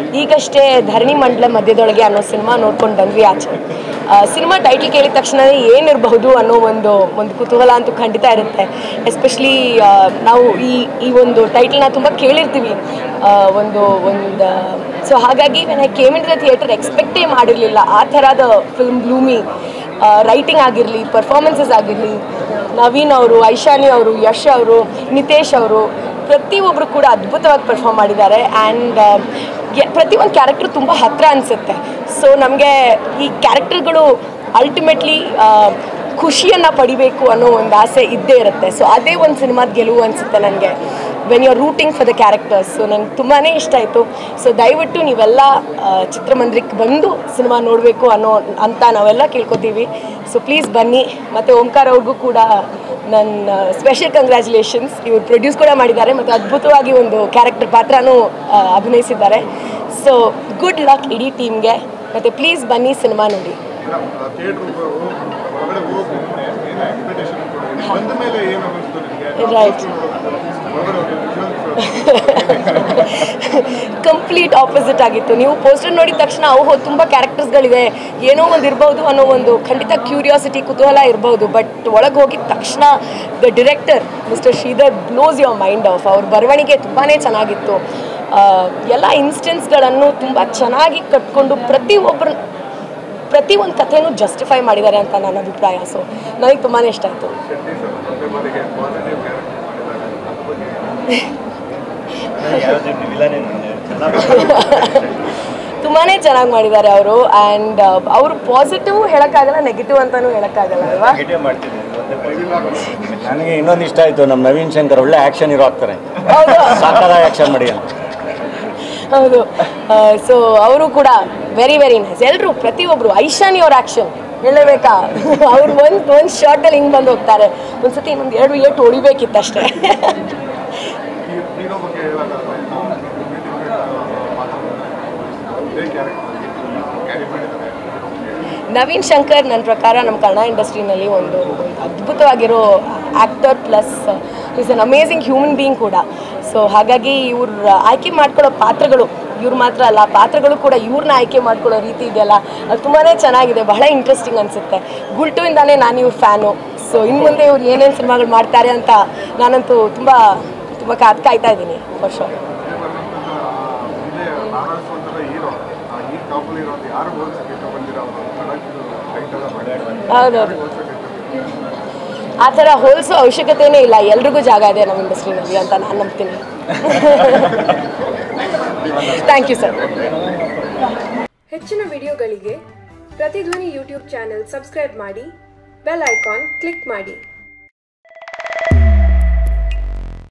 ಈಗಷ್ಟೇ ಧರಣಿ ಮಂಡಲ ಮಧ್ಯದೊಳಗೆ ಅನ್ನೋ ಸಿನಿಮಾ ನೋಡ್ಕೊಂಡು ಬಂದ್ವಿ ಆಚೆ ಸಿನಿಮಾ ಟೈಟ್ಲ್ ಕೇಳಿದ ತಕ್ಷಣ ಏನಿರಬಹುದು ಅನ್ನೋ ಒಂದು ಒಂದು ಕುತೂಹಲ ಅಂತೂ ಖಂಡಿತ ಇರುತ್ತೆ ಎಸ್ಪೆಷಲಿ ನಾವು ಈ ಈ ಒಂದು ಟೈಟಲ್ನ ತುಂಬ ಕೇಳಿರ್ತೀವಿ ಆ, ಒಂದು ಒಂದು ಸೊ ಹಾಗಾಗಿ ನಾನು ಕೇಮ್ ಇನ್ ದ ಥಿಯೇಟರ್ ಎಕ್ಸ್ಪೆಕ್ಟೇ ಮಾಡಿರಲಿಲ್ಲ ಆ ಥರದ ಫಿಲ್ಮ್ ಬ್ಲೂಮಿ ರೈಟಿಂಗ್ ಆಗಿರಲಿ ಪರ್ಫಾರ್ಮೆನ್ಸಸ್ ಆಗಿರಲಿ ನವೀನ್ ಅವರು ಐಶಾನಿ ಅವರು ಯಶ್ ಅವರು ನಿತೇಶ್ ಅವರು ಪ್ರತಿಯೊಬ್ಬರು ಕೂಡ ಅದ್ಭುತವಾಗಿ ಪರ್ಫಾರ್ಮ್ ಮಾಡಿದ್ದಾರೆ ಆ್ಯಂಡ್ ಪ್ರತಿಯೊಂದು ಕ್ಯಾರೆಕ್ಟರ್ ತುಂಬ ಹತ್ತಿರ ಅನಿಸುತ್ತೆ ಸೊ ನಮಗೆ ಈ ಕ್ಯಾರೆಕ್ಟರ್ಗಳು ಅಲ್ಟಿಮೇಟ್ಲಿ ಖುಷಿಯನ್ನು ಪಡಿಬೇಕು ಅನ್ನೋ ಒಂದು ಆಸೆ ಇದ್ದೇ ಇರುತ್ತೆ ಸೊ ಅದೇ ಒಂದು ಸಿನಿಮಾದ ಗೆಲುವು ಅನಿಸುತ್ತೆ ನನಗೆ when you are rooting for the characters so ನಂಗೆ ತುಂಬಾ ಇಷ್ಟ ಆಯಿತು ಸೊ ದಯವಿಟ್ಟು ನೀವೆಲ್ಲ ಆ, ಚಿತ್ರಮಂದಿರಕ್ಕೆ ಬಂದು ಸಿನಿಮಾ ನೋಡಬೇಕು ಅನ್ನೋ ಅಂತ ನಾವೆಲ್ಲ ಕೇಳ್ಕೊತೀವಿ ಸೊ ಪ್ಲೀಸ್ ಬನ್ನಿ ಮತ್ತು ಓಂಕಾರ ಅವ್ರಿಗೂ ಕೂಡ ನನ್ನ ಸ್ಪೆಷಲ್ ಕಂಗ್ರ್ಯಾಚುಲೇಷನ್ಸ್ ಇವ್ರು ಪ್ರೊಡ್ಯೂಸ್ ಕೂಡ ಮಾಡಿದ್ದಾರೆ ಮತ್ತು ಅದ್ಭುತವಾಗಿ ಒಂದು ಕ್ಯಾರೆಕ್ಟರ್ ಪಾತ್ರನೂ ಆ, ಅಭಿನಯಿಸಿದ್ದಾರೆ ಸೊ ಗುಡ್ ಲಕ್ ಇಡೀ ಟೀಮ್ಗೆ ಮತ್ತು ಪ್ಲೀಸ್ ಬನ್ನಿ ಸಿನಿಮಾ ನೋಡಿ ಥಿಯೇಟರ್ ಹೊರಗಡೆ ಹೋಗಿ ಏನು ಎಕ್ಸ್ಪೆಕ್ಟೇಷನ್ ಬಂದ ಮೇಲೆ ಏನು ಅನ್ನಿಸ್ತು ನಿಮಗೆ Right. ಹೊರಗಡೆ ಹೋಗಿ visuals ಕಂಪ್ಲೀಟ್ ಆಪೋಸಿಟ್ ಆಗಿತ್ತು ನೀವು ಪೋಸ್ಟರ್ ನೋಡಿದ ತಕ್ಷಣ ಓಹೋ ತುಂಬ ಕ್ಯಾರೆಕ್ಟರ್ಸ್ಗಳಿವೆ ಏನೋ ಒಂದು ಇರ್ಬೋದು ಅನ್ನೋ ಒಂದು ಖಂಡಿತ ಕ್ಯೂರಿಯಾಸಿಟಿ ಕುತೂಹಲ ಇರ್ಬೋದು ಬಟ್ ಒಳಗೆ ಹೋಗಿದ ತಕ್ಷಣ the director mister Shridhar blows your mind off ಅವ್ರ ಬರವಣಿಗೆ ತುಂಬಾ ಚೆನ್ನಾಗಿತ್ತು ಆ, ಎಲ್ಲ ಇನ್ಸ್ಟೆನ್ಸ್ಗಳನ್ನು ತುಂಬ ಚೆನ್ನಾಗಿ ಕಟ್ಕೊಂಡು ಪ್ರತಿಯೊಬ್ಬರು ಪ್ರತಿ ಒಂದು ಕಥೆನೂ ಜಸ್ಟಿಫೈ ಮಾಡಿದ್ದಾರೆ ಅಂತ ನನ್ನ ಅಭಿಪ್ರಾಯ ಸೊ ನನಗೆ ತುಂಬಾ ಇಷ್ಟ ಆಯಿತು ಶೆಟ್ಟಿ ಸರ್ ಮತ್ತೆ ಮನೆಗೆ ಪಾಸಿಟಿವ್ ಕ್ಯಾರೆಕ್ಟರ್ ಮಾಡಿದ್ದಾರೆ ಅದ್ರ ಬಗ್ಗೆ ತುಂಬಾ ಚೆನ್ನಾಗಿ ಮಾಡಿದ್ದಾರೆ ಅವರು ಆ್ಯಂಡ್ ಅವರು ಪಾಸಿಟಿವ್ ಹೇಳೋಕ್ಕಾಗಲ್ಲ ನೆಗೆಟಿವ್ ಅಂತಲೂ ಹೇಳೋಕ್ಕಾಗಲ್ಲ ಅಲ್ವಾ ನೆಗೆಟಿವ್ ಮಾಡ್ತೀನಿ ನನಗೆ ಇನ್ನೊಂದು ಇಷ್ಟ ಆಯಿತು ನಮ್ಮ ನವೀನ್ ಶಂಕರ್ ಒಳ್ಳೆ ಆ್ಯಕ್ಷನ್ ಇರೋ ಆಗ್ತಾರೆ ಹೌದು ಸಾಕಾರ ಆ್ಯಕ್ಷನ್ ಮಾಡಿ ಅಂತ ಹೌದು ಸೊ ಅವರು ಕೂಡ ವೆರಿ ವೆರಿ ನೈಸ್ ಎಲ್ಲರೂ ಪ್ರತಿಯೊಬ್ಬರು ಐಶಾನಿ ಅವ್ರ ಆ್ಯಕ್ಷನ್ ಹೇಳಬೇಕಾ ಅವ್ರು ಒಂದು ಒಂದು ಶಾರ್ಟಲ್ಲಿ ಹಿಂಗೆ ಬಂದು ಹೋಗ್ತಾರೆ ಒಂದ್ಸತಿ ಇನ್ನೊಂದು ಎರಡು ಏಟು ಹೊಡಿಬೇಕಿತ್ತಷ್ಟೇ ಈ ಹೀರೋ ಬಗ್ಗೆ ಹೇಳೋದಾದ್ರೆ ಇದೇ ಕ್ಯಾರೆಕ್ಟರ್ ಕ್ಯಾರಿ ಮಾಡಿದ್ದಾರೆ ನವೀನ್ ಶಂಕರ್ ನನ್ನ ಪ್ರಕಾರ ನಮ್ಮ ಕನ್ನಡ ಇಂಡಸ್ಟ್ರಿನಲ್ಲಿ ಒಂದು ಒಂದು ಅದ್ಭುತವಾಗಿರೋ actor plus is an amazing human being ಕೂಡ ಸೊ ಹಾಗಾಗಿ ಇವ್ರ ಆಯ್ಕೆ ಮಾಡ್ಕೊಳ್ಳೋ ಪಾತ್ರಗಳು ಇವ್ರು ಮಾತ್ರ ಅಲ್ಲ ಪಾತ್ರಗಳು ಕೂಡ ಇವ್ರನ್ನ ಆಯ್ಕೆ ಮಾಡ್ಕೊಳ್ಳೋ ರೀತಿ ಇದೆಯಲ್ಲ ಅದು ತುಂಬಾ ಚೆನ್ನಾಗಿದೆ ಬಹಳ ಇಂಟ್ರೆಸ್ಟಿಂಗ್ ಅನಿಸುತ್ತೆ ಗುಲ್ಟುವಿಂದಾನೇ ನಾನು ಇವ್ರ ಫ್ಯಾನು ಸೊ ಇನ್ನು ಮುಂದೆ ಇವ್ರು ಏನೇನು ಸಿನಿಮಾಗಳು ಮಾಡ್ತಾರೆ ಅಂತ ನಾನಂತೂ ತುಂಬ ತುಂಬ ಕಾದ್ ಕಾಯ್ತಾ ಇದ್ದೀನಿ ವರ್ಷ ಇದೇ ಬರ್ತಕ್ಕಂಥ ಇದೇ ನಾರಾಯಣಸ್ವಂತದ ಹೀರೋ ಆ ಈ ಟಾಪಲ್ಲಿ ಇರೋದು ಯಾರು ಹೋಲ್ಸಕ್ಕೆ ಇಷ್ಟಪಡ್ತೀರಾ ಅವರು ಕಡಕ್ಕಿದು ಟೈಟ್ ಎಲ್ಲ ಮಾಡಿ ಹೌದೌದು ಹೋಲ್ಸಕ್ಕೆ ಇಷ್ಟಪಡ್ತೀರಾ ಆ ಥರ ಹೋಲಿಸೋ ಅವಶ್ಯಕತೆನೇ ಇಲ್ಲ ಎಲ್ರಿಗೂ ಜಾಗ ಇದೆ ನಮ್ಮ ಇಂಡಸ್ಟ್ರಿನಲ್ಲಿ ಅಂತ ನಾನು ನಂಬ್ತೀನಿ ಥ್ಯಾಂಕ್ ಯು ಸರ್ ಹೆಚ್ಚಿನ ವಿಡಿಯೋಗಳಿಗೆ ಪ್ರತಿಧ್ವನಿ ಯೂಟ್ಯೂಬ್ ಚಾನೆಲ್ ಸಬ್ಸ್ಕ್ರೈಬ್ ಮಾಡಿ ಬೆಲ್ ಐಕಾನ್ ಕ್ಲಿಕ್ ಮಾಡಿ